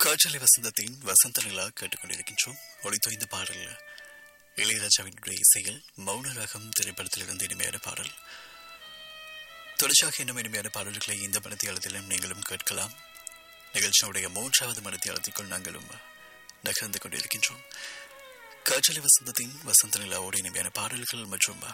காற்றலை வசந்தத்தின் வசந்த நிலா கேட்டுக்கொண்டிருக்கின்றோம் ஒளித்தொய்ந்த பாடல் இளையராஜாவினுடைய இசையில் மௌன ராகம் திரைப்படத்திலிருந்து இனிமையான பாடல் தொடர்ச்சியாக இன்னும் இனிமையான பாடல்களை இந்த மனத்தியாளத்திலும் நீங்களும் கேட்கலாம் நிகழ்ச்சியுடைய மூன்றாவது மனத்தியாளத்திற்குள் நாங்களும் நகர்ந்து கொண்டிருக்கின்றோம் காற்றலை வசந்தத்தின் வசந்த நிலாவோடு இனிமையான பாடல்கள் மற்றும்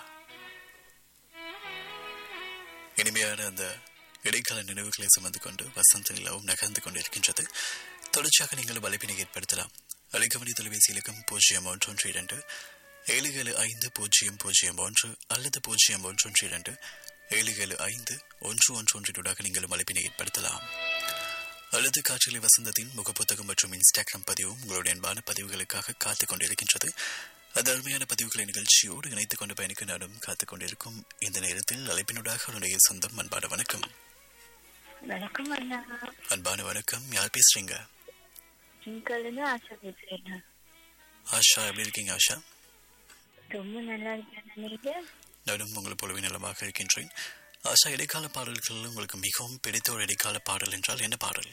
இனிமையான அந்த இடைக்கால நினைவுகளை சுமந்து கொண்டு வசந்த நிலாவும் நகர்ந்து கொண்டிருக்கின்றது தொடர்ச்சியாக நீங்கள் வலைப்பினை ஏற்படுத்தலாம் அலைகவனி தொலைபேசி இலக்கம் பூஜ்ஜியம் ஒன்று ஒன்று இரண்டு ஏழு ஏழு ஐந்து பூஜ்ஜியம் பூஜ்ஜியம் ஒன்று அல்லது பூஜ்ஜியம் ஒன்று ஒன்று இரண்டு ஏழு ஏழு ஐந்து ஒன்று ஒன்று ஒன்றினூடாக நீங்கள் அழைப்பினை ஏற்படுத்தலாம் அல்லது காற்றலை வசந்தத்தின் முகப்புத்தகம் மற்றும் இன்ஸ்டாகிராம் பதிவும் உங்களுடைய அன்பான பதிவுகளுக்காக காத்துக் கொண்டிருக்கின்றது அது அருமையான பதிவுகளை நிகழ்ச்சியோடு இணைத்துக் கொண்டு பயணிக்க நானும் காத்துக் கொண்டிருக்கும் இந்த நேரத்தில் அழைப்பினூடாக உன்னுடைய சொந்தம் அன்பான வணக்கம் வணக்கம் அண்ணா அன்பான வணக்கம் யார் பேசுறீங்க இருந்து ஆசை பேசுறேன் ஆஷா எப்படி இருக்கீங்க ஆஷா ரொம்ப நல்லா இருக்கேன் நீங்க நானும் உங்களை போலவே நலமாக இருக்கின்றேன் ஆஷா இடைக்கால பாடல்கள் உங்களுக்கு மிகவும் பிடித்த ஒரு இடைக்கால பாடல் என்றால் என்ன பாடல்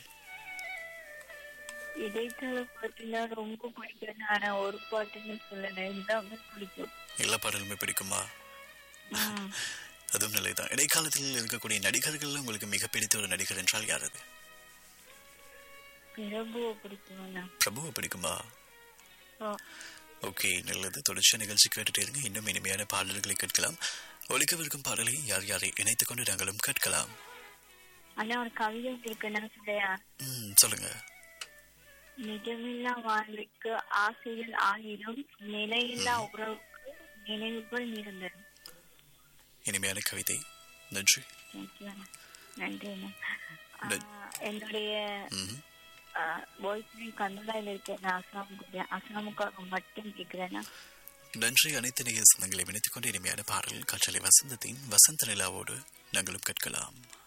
இடைக்கால பாட்டுனா ரொம்ப பிடிக்கும் ஆனா ஒரு பாட்டுன்னு சொல்லல எல்லாமே பிடிக்கும் எல்லா பாடலுமே பிடிக்குமா ம். அதுவும் நிலைதான் இடைக்காலத்தில் இருக்கக்கூடிய நடிகர்கள் உங்களுக்கு மிக பிடித்த ஒரு நடிகர் என்றால் யார் அது பிரபுவை பிடிக்கும் அண்ணா பிரபுவை பிடிக்குமா ஓ, ஓகே நல்லது தொடர்ச்சி நிகழ்ச்சி கேட்டுட்டு இருங்க இன்னும் இனிமையான பாடல்களை கேட்கலாம் ஒழிக்கவிருக்கும் பாடலை யார் யாரை இணைத்துக் கொண்டு நாங்களும் கேட்கலாம் அண்ணா ஒரு கவிதை இருக்குன்னா சொல்லையா ம் சொல்லுங்க நிஜமில்லா வாழ்வுக்கு ஆசைகள் ஆயிரம் நிலையில்லா உறவுக்கு நினைவுகள் நிரந்தரம் இனிமையான கவிதை நன்றி Thank you அண்ணா. நன்றி அண்ணா நன்- ஆ, என்னுடைய ம் பாய் ஃப்ரெண்ட் கன்னடாவில் இருக்கேன் அசாமுக்கு அசாமுக்காக மட்டும் கேட்கிறேன்னா நன்றி அனைத்து நிகழ்ச்சி சொந்தங்களை இணைத்துக் கொண்டு இனிமையான பாடல் காற்றலை வசந்தத்தின் வசந்த நிலாவோடு நாங்களும் கேட்கலாம்